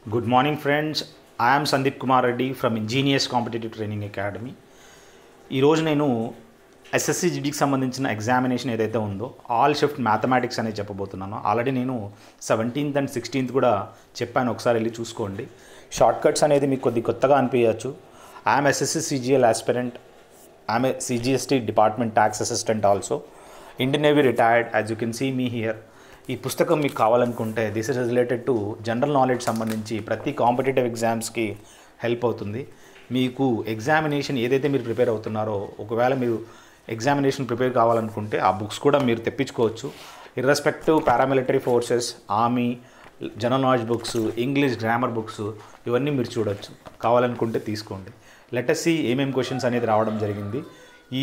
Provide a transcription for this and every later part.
Good morning, friends. I am Sandeep Kumar Reddy from Ingenious Competitive Training Academy. ఈరోజు నేను SSC జిడికి సంబంధించిన examination ఏదైతే ఉందో ఆల్ షిఫ్ట్ మ్యాథమెటిక్స్ అనేది చెప్పబోతున్నాను ఆల్రెడీ నేను సెవెంటీన్త్ అండ్ సిక్స్టీన్త్ కూడా చెప్పాను ఒకసారి వెళ్ళి చూసుకోండి షార్ట్ కట్స్ అనేది మీకు కొద్ది కొత్తగా అనిపించచ్చు I'm SSC CGL aspirant I'm CGST department tax assistant also Indian Navy retired as you can see me here ఈ పుస్తకం మీకు కావాలనుకుంటే this is related to general knowledge సంబంధించి ప్రతి కాంపిటేటివ్ ఎగ్జామ్స్కి హెల్ప్ అవుతుంది మీకు ఎగ్జామినేషన్ ఏదైతే మీరు ప్రిపేర్ అవుతున్నారో ఒకవేళ మీరు ఎగ్జామినేషన్ ప్రిపేర్ కావాలనుకుంటే ఆ బుక్స్ కూడా మీరు తెప్పించుకోవచ్చు irrespective paramilitary forces army general knowledge books English grammar books ఇవన్నీ మీరు చూడొచ్చు కావాలనుకుంటే తీసుకోండి లెటెస్సి ఏమేమి క్వశ్చన్స్ అనేది రావడం జరిగింది ఈ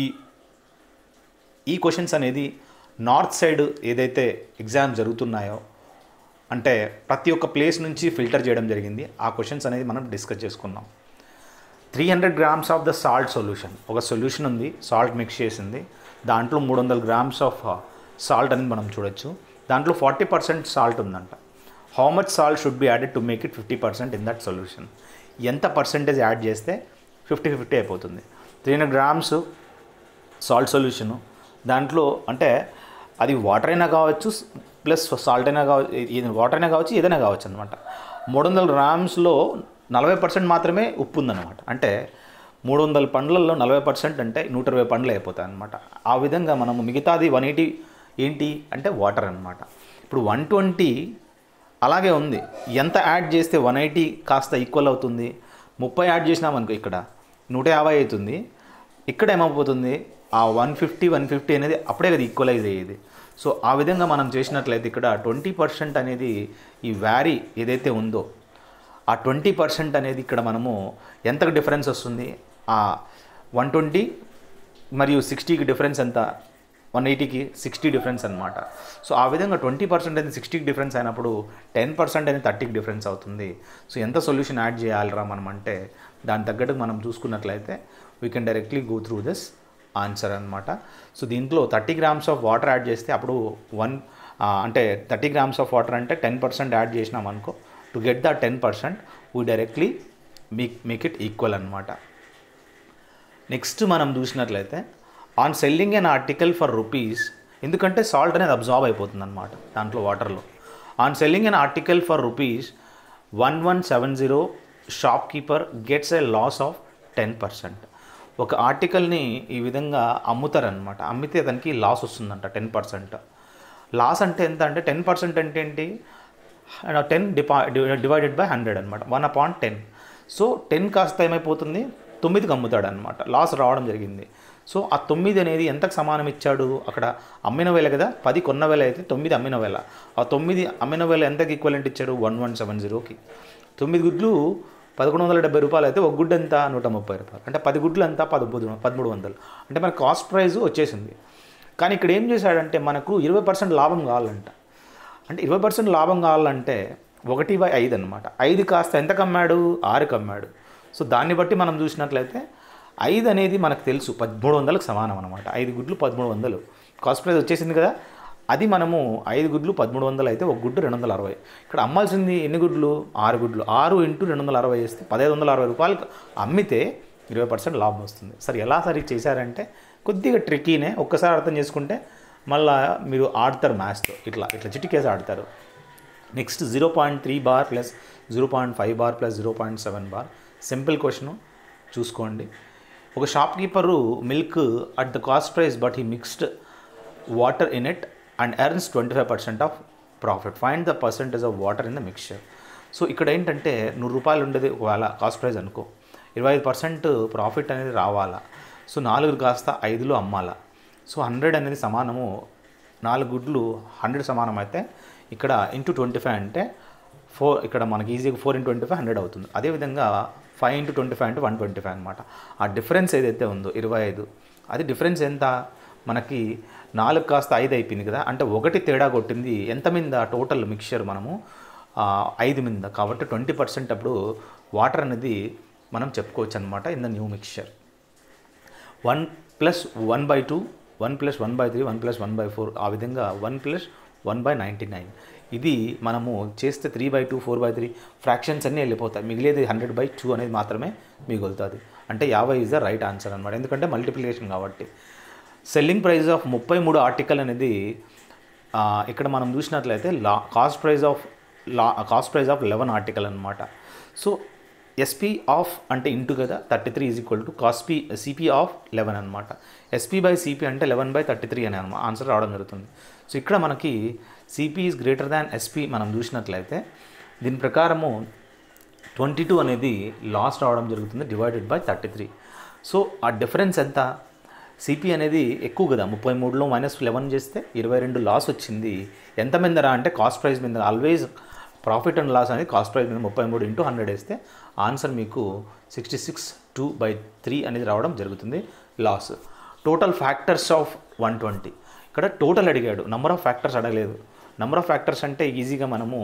ఈ క్వశ్చన్స్ అనేది నార్త్ సైడ్ ఏదైతే ఎగ్జామ్ జరుగుతున్నాయో అంటే ప్రతి ఒక్క ప్లేస్ నుంచి ఫిల్టర్ చేయడం జరిగింది ఆ క్వశ్చన్స్ అనేది మనం డిస్కస్ చేసుకున్నాం three hundred grams of the salt solution ఒక సొల్యూషన్ ఉంది సాల్ట్ మిక్స్ చేసింది దాంట్లో మూడు వందల గ్రామ్స్ ఆఫ్ సాల్ట్ అనేది మనం చూడొచ్చు దాంట్లో ఫార్టీ పర్సెంట్ సాల్ట్ ఉందంట how much salt should be added to make it fifty percent in that solution ఎంత పర్సెంటేజ్ యాడ్ చేస్తే ఫిఫ్టీ ఫిఫ్టీ అయిపోతుంది three hundred grams salt solution దాంట్లో అంటే అది వాటర్ అయినా కావచ్చు ప్లస్ సాల్ట్ అయినా కావచ్చు వాటర్ అయినా కావచ్చు ఏదైనా కావచ్చు అనమాట మూడు వందల గ్రామ్స్లో నలభై పర్సెంట్ మాత్రమే ఉప్పు ఉందన్నమాట అంటే మూడు వందల పండ్లలో నలభై పర్సెంట్ అంటే నూట ఇరవై పండ్లు అయిపోతాయి అనమాట ఆ విధంగా మనము మిగతాది వన్ ఎయిటీ ఏంటి అంటే వాటర్ అనమాట ఇప్పుడు వన్ ట్వంటీ అలాగే ఉంది ఎంత యాడ్ చేస్తే వన్ ఎయిటీ కాస్త ఈక్వల్ అవుతుంది ముప్పై యాడ్ చేసినామనుకో ఇక్కడ నూట యాభై అవుతుంది ఇక్కడ ఏమైపోతుంది ఆ వన్ ఫిఫ్టీ వన్ ఫిఫ్టీ అనేది అప్పుడే కదా ఈక్వలైజ్ అయ్యేది సో ఆ విధంగా మనం చేసినట్లయితే ఇక్కడ ట్వంటీ పర్సెంట్ అనేది ఈ వ్యారీ ఏదైతే ఉందో ఆ ట్వంటీ పర్సెంట్ అనేది ఇక్కడ మనము ఎంతకు డిఫరెన్స్ వస్తుంది ఆ వన్ ట్వంటీ మరియు సిక్స్టీకి డిఫరెన్స్ ఎంత వన్ ఎయిటీకి సిక్స్టీ డిఫరెన్స్ అనమాట సో ఆ విధంగా ట్వంటీ పర్సెంట్ అనేది సిక్స్టీకి డిఫరెన్స్ అయినప్పుడు టెన్ పర్సెంట్ అనేది థర్టీకి డిఫరెన్స్ అవుతుంది సో ఎంత సొల్యూషన్ యాడ్ చేయాలిరా మనం అంటే దాని తగ్గట్టు మనం చూసుకున్నట్లయితే we can directly go through this answer అనమాట సో దీంట్లో thirty grams of water add చేస్తే అప్పుడు వన్ అంటే థర్టీ గ్రామ్స్ ఆఫ్ వాటర్ అంటే టెన్ పర్సెంట్ యాడ్ చేసినాం అనుకో to get the ten percent we directly make make it equal అనమాట next మనం చూసినట్లయితే on selling an article for rupees ఎందుకంటే సాల్ట్ అనేది అబ్జార్బ్ అయిపోతుంది అనమాట దాంట్లో వాటర్లో on selling an article for rupees one one seven zero shopkeeper gets a loss of ten percent ఒక ఆర్టికల్ని ఈ విధంగా అమ్ముతారనమాట అమ్మితే అతనికి లాస్ వస్తుందంట టెన్ పర్సెంట్ లాస్ అంటే ఎంత అంటే టెన్ పర్సెంట్ అంటే ఏంటి టెన్ డిపా డివైడెడ్ బై హండ్రెడ్ అనమాట one upon ten so ten కాస్త ఏమైపోతుంది తొమ్మిదికి అమ్ముతాడు అనమాట లాస్ రావడం జరిగింది సో ఆ తొమ్మిది అనేది ఎంతకు సమానం ఇచ్చాడు అక్కడ అమ్మిన వేల కదా పది కొన్న వేల అయితే తొమ్మిది అమ్మిన వేల ఆ తొమ్మిది అమ్మిన వేల ఎంతకి ఈక్వలెంట్ ఇచ్చాడు వన్ వన్ సెవెన్ జీరోకి తొమ్మిది గుడ్లు పదకొండు వందల డెబ్బై రూపాయలు అయితే ఒక గుడ్డు ఎంత నూట ముప్పై రూపాయలు అంటే పది గుడ్లు ఎంత పదమూడు పదమూడు వందలు అంటే మన కాస్ట్ ప్రైస్ వచ్చేసింది కానీ ఇక్కడ ఏం చేశాడంటే మనకు ఇరవై పర్సెంట్ లాభం కావాలంట అంటే ఇరవై పర్సెంట్ లాభం కావాలంటే ఒకటి బై ఐదు అనమాట ఐదు కాస్త ఎంత కమ్మాడు ఆరు కమ్మాడు సో దాన్ని బట్టి మనం చూసినట్లయితే ఐదు అనేది మనకు తెలుసు పదమూడు వందలకు సమానం అనమాట ఐదు గుడ్లు పదమూడు వందలు కాస్ట్ ప్రైస్ వచ్చేసింది కదా అది మనము ఐదు గుడ్లు పదమూడు వందలు అయితే ఒక గుడ్డు రెండు వందల అరవై ఇక్కడ అమ్మాల్సింది ఎన్ని గుడ్లు ఆరు గుడ్లు ఆరు ఇంటూ రెండు వందల అరవై వేస్తే పదహైదు వందల అరవై రూపాయలు అమ్మితే ఇరవై పర్సెంట్ లాభం వస్తుంది సరే ఎలా సరి చేశారంటే కొద్దిగా ట్రిక్కీనే ఒక్కసారి అర్థం చేసుకుంటే మళ్ళీ మీరు ఆడతారు మ్యాథ్స్తో ఇట్లా ఇట్లా చిటికేసి ఆడతారు next zero point three bar plus zero point five bar plus zero point seven bar simple question చూసుకోండి ఒక shopkeeper milk at the cost price but he mixed water in it and earns twenty five percent of profit find the percentage of water in the mixture so ఇక్కడ ఏంటంటే నూరు రూపాయలు ఉండేది ఒకవేళ cost price అనుకో ఇరవై ఐదు percent profit అనేది రావాలా సో నాలుగు కాస్త ఐదులో అమ్మాలా సో హండ్రెడ్ అనేది సమానము నాలుగు గుడ్లు హండ్రెడ్ సమానం అయితే ఇక్కడ ఇంటూ ట్వంటీ ఫైవ్ అంటే ఫోర్ ఇక్కడ మనకి ఈజీగా four into twenty five hundred అవుతుంది అదేవిధంగా ఫైవ్ ఇంటూ ట్వంటీ ఫైవ్ అంటే వన్ ట్వంటీ ఫైవ్ అనమాట ఆ డిఫరెన్స్ ఏదైతే ఉందో ఇరవై ఐదు అది డిఫరెన్స్ ఎంత మనకి నాలుగు కాస్త ఐదు అయిపోయింది కదా అంటే ఒకటి తేడా కొట్టింది ఎంత మీద టోటల్ మిక్చర్ మనము ఐదు మీద కాబట్టి ట్వంటీ పర్సెంట్ అప్పుడు వాటర్ అనేది మనం చెప్పుకోవచ్చు అనమాట in the new mixture one plus one by two one plus one by three one plus one by four ఆ విధంగా one plus one by ninety nine ఇది మనము చేస్తే three by two four by three fractions అన్నీ వెళ్ళిపోతాయి మిగిలేది hundred by two అనేది మాత్రమే మిగులుతుంది అంటే యాభై ఈజ్ ద రైట్ ఆన్సర్ అనమాట ఎందుకంటే మల్టిప్లికేషన్ కాబట్టి సెల్లింగ్ ప్రైస్ ఆఫ్ ముప్పై మూడు ఆర్టికల్ అనేది ఆ, ఇక్కడ మనం చూసినట్లయితే లా కాస్ట్ ప్రైస్ ఆఫ్ లా cost price of eleven article అనమాట సో ఎస్పీ ఆఫ్ అంటే ఇంటూ కదా thirty three is equal to కాస్పీ సిపి ఆఫ్ లెవెన్ అనమాట ఎస్పీ బై సిపి అంటే లెవెన్ బై థర్టీ త్రీ అనే అనమాట ఆన్సర్ రావడం జరుగుతుంది సో ఇక్కడ మనకి CP is greater than SP మనం చూసినట్లయితే దీని ప్రకారము ట్వంటీ టూ అనేది లాస్ రావడం జరుగుతుంది divided by thirty three so ఆ డిఫరెన్స్ ఎంత సిపి అనేది ఎక్కువ కదా ముప్పై మూడులో మైనస్ లెవెన్ చేస్తే ఇరవై రెండు లాస్ వచ్చింది ఎంత మీద రా అంటే కాస్ట్ ప్రైస్ మీద ఆల్వేస్ ప్రాఫిట్ అండ్ లాస్ అనేది కాస్ట్ ప్రైస్ మీద ముప్పై మూడు ఇంటూ హండ్రెడ్ వేస్తే ఆన్సర్ మీకు sixty six two by three అనేది రావడం జరుగుతుంది loss total factors of one twenty ఇక్కడ టోటల్ అడిగాడు నెంబర్ ఆఫ్ ఫ్యాక్టర్స్ అడగలేదు నెంబర్ ఆఫ్ ఫ్యాక్టర్స్ అంటే ఈజీగా మనము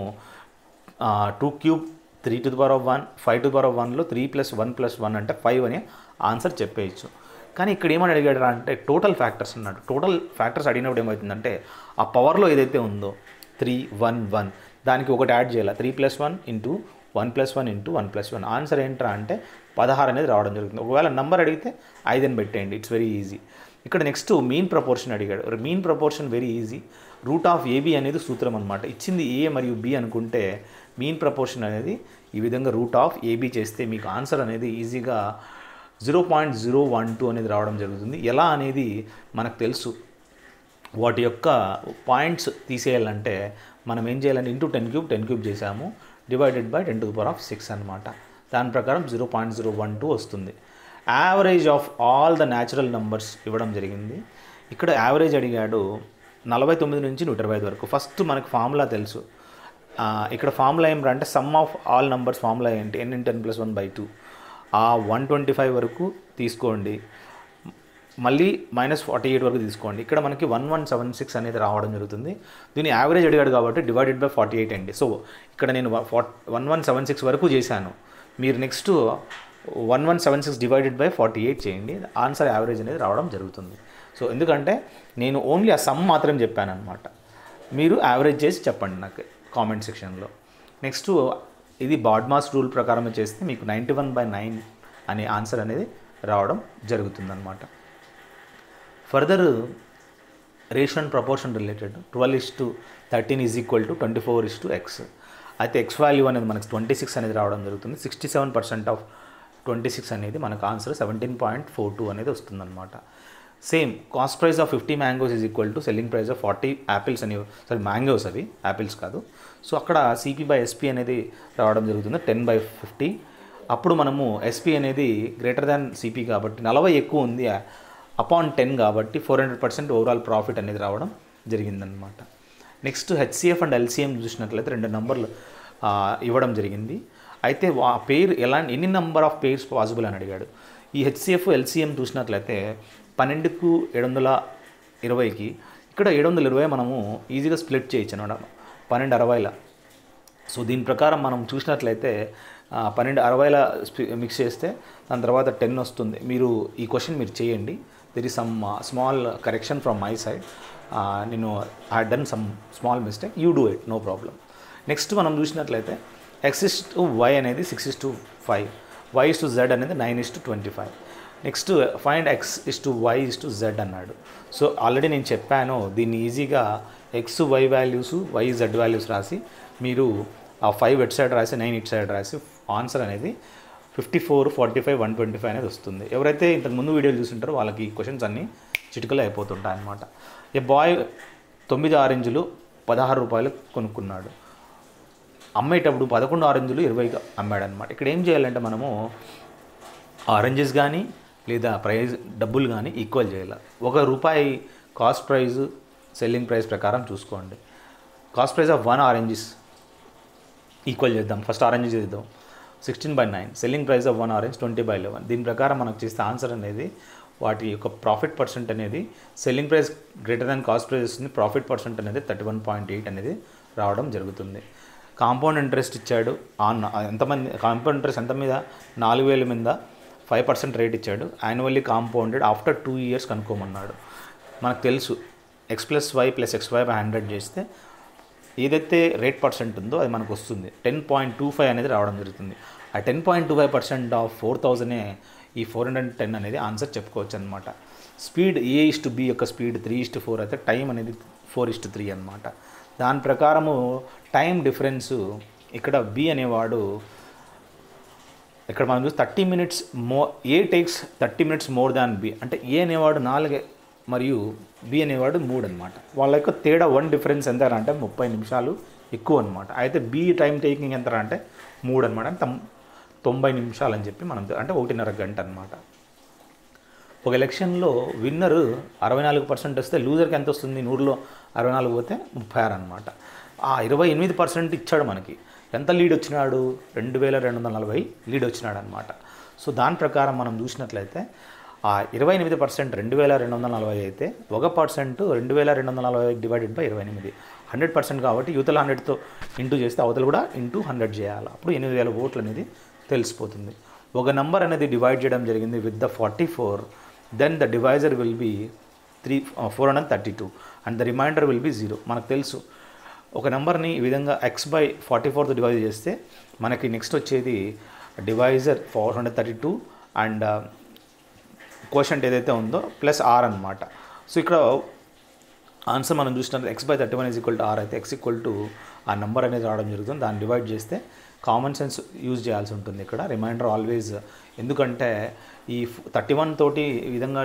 two cube three to the power of one five to the power of వన్లో three plus one plus one అంటే five అని answer చెప్పేయచ్చు కానీ ఇక్కడ ఏమని అడిగాడు అంటే టోటల్ ఫ్యాక్టర్స్ అన్నాడు టోటల్ ఫ్యాక్టర్స్ అడిగినప్పుడు ఏమవుతుందంటే ఆ పవర్లో ఏదైతే ఉందో త్రీ వన్ వన్ దానికి ఒకటి యాడ్ చేయాలి three plus one into one plus one into one plus one answer ఏంట్రా అంటే పదహారు అనేది రావడం జరుగుతుంది ఒకవేళ నంబర్ అడిగితే ఐదని పెట్టేయండి ఇట్స్ వెరీ ఈజీ ఇక్కడ నెక్స్ట్ మీన్ ప్రపోర్షన్ అడిగాడు mean proportion very easy root of AB అనేది సూత్రం అనమాట ఇచ్చింది ఏ మరియు బి అనుకుంటే మీన్ ప్రపోర్షన్ అనేది ఈ విధంగా రూట్ ఆఫ్ ఏబి చేస్తే మీకు ఆన్సర్ అనేది ఈజీగా zero point zero one two అనేది రావడం జరుగుతుంది ఎలా అనేది మనకు తెలుసు వాటి యొక్క పాయింట్స్ తీసేయాలంటే మనం ఏం చేయాలంటే into ten cube ten cube చేసాము divided by ten to the power of six అనమాట దాని ప్రకారం zero point zero one two వస్తుంది average of all the natural numbers ఇవ్వడం జరిగింది ఇక్కడ యావరేజ్ అడిగాడు నలభై తొమ్మిది నుంచి నూట ఇరవై ఐదు వరకు ఫస్ట్ మనకు ఫార్ములా తెలుసు ఆ, ఇక్కడ ఫార్ములా ఏం రా అంటే sum of all numbers formula ఏంటి n in ten plus one by two ఆ వన్ ట్వంటీ ఫైవ్ వరకు తీసుకోండి మళ్ళీ మైనస్ ఫార్టీ ఎయిట్ వరకు తీసుకోండి ఇక్కడ మనకి వన్ వన్ సెవెన్ సిక్స్ అనేది రావడం జరుగుతుంది దీని యావరేజ్ అడిగాడు కాబట్టి డివైడెడ్ బై ఫార్టీ ఎయిట్ అండి సో ఇక్కడ నేను వన్ వన్ సెవెన్ సిక్స్ వరకు చేశాను మీరు next one one seven six divided by forty eight చేయండి ఆన్సర్ యావరేజ్ అనేది రావడం జరుగుతుంది సో ఎందుకంటే నేను ఓన్లీ ఆ సమ్ మాత్రం చెప్పాను అనమాట మీరు యావరేజ్ చేసి చెప్పండి నాకు కామెంట్ సెక్షన్లో నెక్స్ట్ ఇది బాడ్మాస్ రూల్ ప్రకారం చేస్తే మీకు నైంటీ వన్ బై నైన్ అనే ఆన్సర్ అనేది రావడం జరుగుతుందన్నమాట ఫర్దర్ రేషన్ and proportion related twelve is to thirteen is equal to twenty four is to x అయితే ఎక్స్ వాల్యూ అనేది మనకు ట్వంటీ సిక్స్ అనేది రావడం జరుగుతుంది sixty seven percent of twenty six అనేది మనకు answer seventeen point four two అనేది వస్తుందన్నమాట same cost price of fifty mangoes is equal to selling price of forty apples అని సారీ మ్యాంగోస్ అవి యాపిల్స్ కాదు సో అక్కడ సిపి బై ఎస్పీ అనేది రావడం జరుగుతుంది టెన్ బై ఫిఫ్టీ అప్పుడు మనము ఎస్పీ అనేది గ్రేటర్ దాన్ సిపి కాబట్టి నలభై ఎక్కువ ఉంది అపాన్ టెన్ కాబట్టి four hundred percent overall profit అనేది రావడం జరిగిందనమాట నెక్స్ట్ హెచ్సిఎఫ్ అండ్ ఎల్సిఎం చూసినట్లయితే రెండు నంబర్లు ఆ, ఇవ్వడం జరిగింది అయితే ఆ పేరు ఎలా ఎన్ని నెంబర్ ఆఫ్ పేర్స్ పాసిబుల్ అని అడిగాడు ఈ హెచ్సిఎఫ్ ఎల్సిఎం చూసినట్లయితే పన్నెండుకు ఏడు వందల ఇరవైకి ఇక్కడ ఏడు వందల ఇరవై మనము ఈజీగా స్ప్లిట్ చేయొచ్చు అనమాట పన్నెండు అరవైల సో దీని ప్రకారం మనం చూసినట్లయితే ఆ, పన్నెండు అరవైల మిక్స్ చేస్తే దాని తర్వాత టెన్ వస్తుంది మీరు ఈ క్వశ్చన్ మీరు చేయండి there is some small correction from my side నేను I done some small mistake you do it no problem next మనం చూసినట్లయితే ఎక్స్ ఇస్ టు వై అనేది six is to five y is to z అనేది nine is to twenty five next find x is to y is to z అన్నాడు so already నేను చెప్పాను దీన్ని ఈజీగా x y values y z values రాసి మీరు ఆ ఫైవ్ ఇట్ సైడ్ రాసి నైన్ ఇట్ సైడ్ రాసి ఆన్సర్ అనేది fifty four forty five one twenty five అనేది వస్తుంది ఎవరైతే ఇంతకు ముందు వీడియోలు చూస్తుంటారో వాళ్ళకి ఈ క్వశ్చన్స్ అన్నీ చిటికలో అయిపోతుంటాయి అన్నమాట ఏ బాయ్ తొమ్మిది ఆరెంజ్లు పదహారు రూపాయలు కొనుక్కున్నాడు అమ్మేటప్పుడు పదకొండు ఆరెంజ్లు ఇరవైగా అమ్మాడు అనమాట ఇక్కడ ఏం చేయాలంటే మనము ఆరెంజెస్ కానీ లేదా ప్రైస్ డబ్బులు కానీ ఈక్వల్ చేయాలి ఒక రూపాయి కాస్ట్ ప్రైస్ సెల్లింగ్ ప్రైస్ ప్రకారం చూసుకోండి cost price of one oranges equal చేద్దాం ఫస్ట్ ఆరెంజ్ చేద్దాం sixteen by nine selling price of one orange twenty by eleven దీని ప్రకారం మనకు చేస్తే ఆన్సర్ అనేది వాటి యొక్క ప్రాఫిట్ పర్సెంట్ అనేది selling price greater than cost price వస్తుంది ప్రాఫిట్ పర్సెంట్ అనేది థర్టీ వన్ పాయింట్ ఎయిట్ అనేది రావడం జరుగుతుంది కాంపౌండ్ ఇంట్రెస్ట్ ఇచ్చాడు ఆన్ ఎంతమంది కాంపౌండ్ ఇంట్రెస్ట్ ఎంత మీద నాలుగు వేల మీద ఫైవ్ పర్సెంట్ రేట్ ఇచ్చాడు annually compounded after two years కనుక్కోమన్నాడు మనకు తెలుసు x plus y plus x y by hundred చేస్తే ఏదైతే రేట్ పర్సెంట్ ఉందో అది మనకు వస్తుంది టెన్ పాయింట్ టూ ఫైవ్ అనేది రావడం జరుగుతుంది ఆ ten point two five percent of four థౌజండే ఈ ఫోర్ హండ్రెడ్ టెన్ అనేది ఆన్సర్ చెప్పుకోవచ్చు అనమాట speed A is to B యొక్క speed three is to four అయితే టైం అనేది ఫోర్ ఇస్ టు త్రీ అనమాట దాని ప్రకారము టైం డిఫరెన్స్ ఇక్కడ బి అనేవాడు ఇక్కడ మనం చూస్తే థర్టీ మినిట్స్ మో A takes thirty minutes more than B అంటే ఏ అనేవాడు నాలుగే మరియు బి అనేవాడు మూడు అనమాట వాళ్ళ యొక్క తేడా వన్ డిఫరెన్స్ ఎంత అంటే ముప్పై నిమిషాలు ఎక్కువ అనమాట అయితే బి టైం టేకింగ్ ఎంత అంటే మూడు అనమాట అంటే తొం- తొంభై నిమిషాలు అని చెప్పి మనం అంటే ఒకటిన్నర గంట అనమాట ఒక ఎలక్షన్లో విన్నర్ అరవై నాలుగు పర్సెంట్ వస్తే లూజర్కి ఎంత వస్తుంది నూరులో అరవై నాలుగు పోతే ముప్పై ఆరు అనమాట ఆ ఇరవై ఎనిమిది పర్సెంట్ ఇచ్చాడు మనకి ఎంత లీడ్ వచ్చినాడు రెండు వేల రెండు వందల నలభై లీడ్ వచ్చినాడు అనమాట సో దాని ప్రకారం మనం చూసినట్లయితే ఆ ఇరవై ఎనిమిది పర్సెంట్ రెండు వేల రెండు వందల నలభై అయితే ఒక పర్సెంట్ రెండు వేల రెండు వందల నలభై డివైడెడ్ బై ఇరవై ఎనిమిది హండ్రెడ్ పర్సెంట్ కాబట్టి యువతల హండ్రెడ్తో ఇంటూ చేస్తే అవతల కూడా ఇంటూ హండ్రెడ్ చేయాలి అప్పుడు ఎనిమిది వేల ఓట్లు అనేది తెలిసిపోతుంది ఒక నంబర్ అనేది డివైడ్ చేయడం జరిగింది with the forty four then the divisor will be three four hundred thirty two and the remainder will be zero మనకు తెలుసు ఒక నెంబర్ని ఈ విధంగా ఎక్స్ బై ఫార్టీ ఫోర్తో డివైడ్ చేస్తే మనకి నెక్స్ట్ వచ్చేది divisor four hundred thirty two and question ఏదైతే ఉందో ప్లస్ ఆర్ అనమాట సో ఇక్కడ ఆన్సర్ మనం చూసినట్టు x by thirty one is equal to R అయితే ఎక్స్ ఈక్వల్ టు ఆ నెంబర్ అనేది రావడం జరుగుతుంది దాన్ని డివైడ్ చేస్తే కామన్ సెన్స్ యూజ్ చేయాల్సి ఉంటుంది ఇక్కడ రిమైండర్ ఆల్వేస్ ఎందుకంటే ఈ థర్టీ వన్ తోటి ఈ విధంగా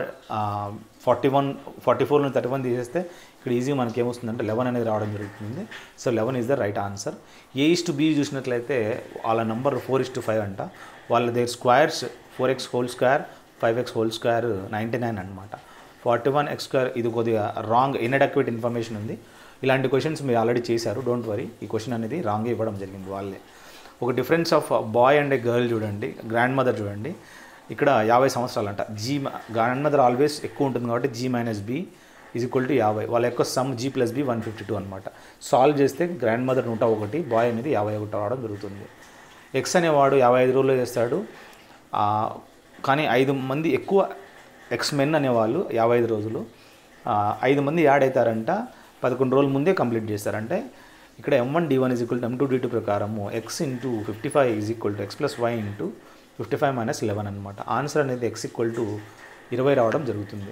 forty one forty four thirty one తీసేస్తే ఇక్కడ ఈజీ మనకి ఏమొస్తుందంటే లెవెన్ అనేది రావడం జరుగుతుంది so eleven is the right answer A is to B చూసినట్లయితే వాళ్ళ number four is to five అంట వాళ్ళ their squares four x whole square five x whole square ninety nine అనమాట ఫార్టీ వన్ ఎక్స్ స్క్వేర్ ఇది కొద్దిగా wrong ఇన్అడక్వేట్ information ఉంది ఇలాంటి questions మీరు ఆల్రెడీ చేశారు డోంట్ వరీ ఈ క్వశ్చన్ అనేది రాంగ్ ఇవ్వడం జరిగింది వాళ్ళే ఒక difference of boy and a girl చూడండి గ్రాండ్ మదర్ చూడండి ఇక్కడ యాభై సంవత్సరాలు అంట జీ గ్రాండ్ మదర్ ఆల్వేస్ ఎక్కువ ఉంటుంది కాబట్టి G minus B is equal to యాభై వాళ్ళ యొక్క sum G plus B one fifty two అనమాట సాల్వ్ చేస్తే గ్రాండ్ మదర్ నూట ఒకటి బాయ్ అనేది యాభై ఒకటి రావడం జరుగుతుంది ఎక్స్ అనేవాడు యాభై ఐదు రోజుల్లో చేస్తాడు ఆ, కానీ ఐదు మంది ఎక్కువ ఎక్స్ మెన్ అనేవాళ్ళు యాభై ఐదు రోజులు ఆ, ఐదు మంది యాడ్ అవుతారంట పదకొండు రోజుల ముందే కంప్లీట్ చేస్తారంటే ఇక్కడ M one D one is equal to M two D two ప్రకారము x into fifty five is equal to x plus y into fifty five minus eleven అనమాట ఆన్సర్ అనేది ఎక్స్ ఈక్వల్ టు ఇరవై రావడం జరుగుతుంది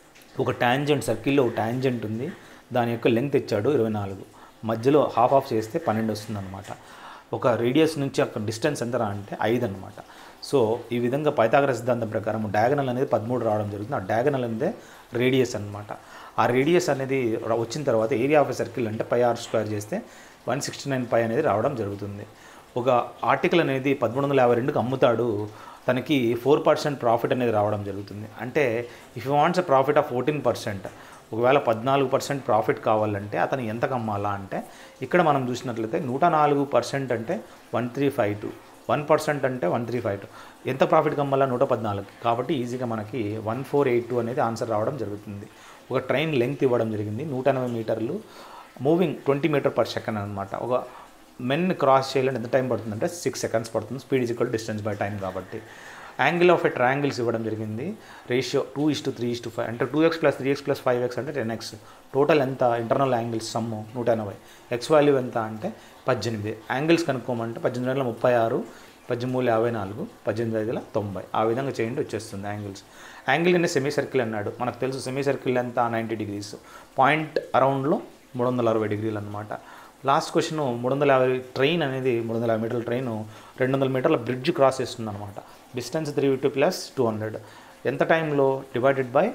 ఒక tangent సర్కిల్లో ఒక tangent ఉంది దాని యొక్క లెంగ్త్ ఇచ్చాడు ఇరవై నాలుగు మధ్యలో హాఫ్ ఆఫ్ చేస్తే పన్నెండు వస్తుంది అనమాట ఒక రేడియస్ నుంచి అక్కడ డిస్టెన్స్ ఎంత రా అంటే ఐదు అనమాట సో ఈ విధంగా పైతాగర సిద్ధాంతం ప్రకారం డయాగనల్ అనేది పదమూడు రావడం జరుగుతుంది ఆ డయాగనల్ అనేది రేడియస్ అనమాట ఆ రేడియస్ అనేది ర- వచ్చిన తర్వాత ఏరియా ఆఫ్ ఎ సర్కిల్ అంటే పై ఆర్ స్క్వేర్ చేస్తే వన్ సిక్స్టీ నైన్ పై అనేది రావడం జరుగుతుంది ఒక ఆర్టికల్ అనేది పదమూడు వందల యాభై రెండుకి అమ్ముతాడు తనకి ఫోర్ పర్సెంట్ ప్రాఫిట్ అనేది రావడం జరుగుతుంది అంటే if you wants a profit of fourteen percent ఒకవేళ పద్నాలుగు పర్సెంట్ ప్రాఫిట్ కావాలంటే అతను ఎంత కమ్మాలా అంటే ఇక్కడ మనం చూసినట్లయితే నూట నాలుగు పర్సెంట్ అంటే one three five two one percent అంటే వన్ త్రీ ఫైవ్ టూ ఎంత ప్రాఫిట్ కమ్మాలా నూట పద్నాలుగు కాబట్టి ఈజీగా మనకి వన్ ఫోర్ ఎయిట్ టూ అనేది ఆన్సర్ రావడం జరుగుతుంది ఒక ట్రైన్ లెంగ్త్ ఇవ్వడం జరిగింది నూట ఎనభై మీటర్లు moving twenty meter per second అనమాట ఒక మెన్ క్రాస్ చేయాలని ఎంత టైం పడుతుందంటే సిక్స్ సెకండ్స్ పడుతుంది speed is equal distance by time కాబట్టి యాంగిల్ ఆఫ్ ఎ ట్రయాంగిల్స్ ఇవ్వడం జరిగింది ratio two is to three is to five అంటే two x plus three x plus five x అంటే ten x total ఎంత internal angles sum నూట ఎనభై X value ఎంత అంటే పద్దెనిమిది యాంగిల్స్ కనుక్కోమంటే పద్దెనిమిది వందల ముప్పై ఆరు పద్దెనిమిది మూడు యాభై నాలుగు పద్దెనిమిది ఐదుల తొంభై ఆ విధంగా చేయండి వచ్చేస్తుంది యాంగిల్స్ యాంగిల్ అనే సెమీ సర్కిల్ అన్నాడు మనకు తెలుసు సెమీ సర్కిల్ ఎంత నైంటీ డిగ్రీస్ పాయింట్ అరౌండ్లో మూడు వందల అరవై డిగ్రీలు అనమాట లాస్ట్ క్వశ్చన్ మూడు వందల యాభై ట్రైన్ అనేది మూడు వందల యాభై మీటర్ల ట్రైన్ రెండు వందల మీటర్ల బ్రిడ్జ్ క్రాస్ చేస్తుంది అనమాట distance three two plus two hundred ఎంత టైంలో డివైడెడ్ బై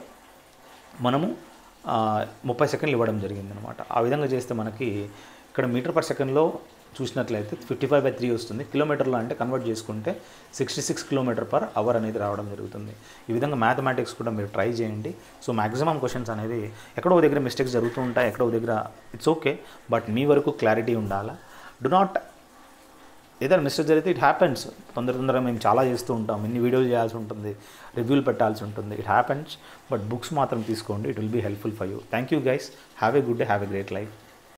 మనము ఆ, ముప్పై సెకండ్లు ఇవ్వడం జరిగింది అనమాట ఆ విధంగా చేస్తే మనకి ఇక్కడ మీటర్ పర్ సెకండ్లో చూసినట్లయితే ఫిఫ్టీ ఫైవ్ బై త్రీ వస్తుంది కిలోమీటర్లో అంటే కన్వర్ట్ చేసుకుంటే sixty six kilometer per hour అనేది రావడం జరుగుతుంది ఈ విధంగా మ్యాథమెటిక్స్ కూడా మీరు ట్రై చేయండి సో మ్యాక్సిమం క్వశ్చన్స్ అనేది ఎక్కడో దగ్గర మిస్టేక్స్ జరుగుతూ ఉంటాయి ఎక్కడో దగ్గర ఇట్స్ ఓకే బట్ మీ వరకు క్లారిటీ ఉండాలా డు నాట్ ఏదైనా మిస్టేక్ జరిగితే ఇట్ హ్యాపెన్స్ తొందర తొందరగా మేము చాలా చేస్తూ ఉంటాం ఇన్ని వీడియోలు చేయాల్సి ఉంటుంది రివ్యూలు పెట్టాల్సి ఉంటుంది ఇట్ హ్యాపెన్స్ బట్ బుక్స్ మాత్రం తీసుకోండి it will be helpful for you thank you guys have a good day have a great life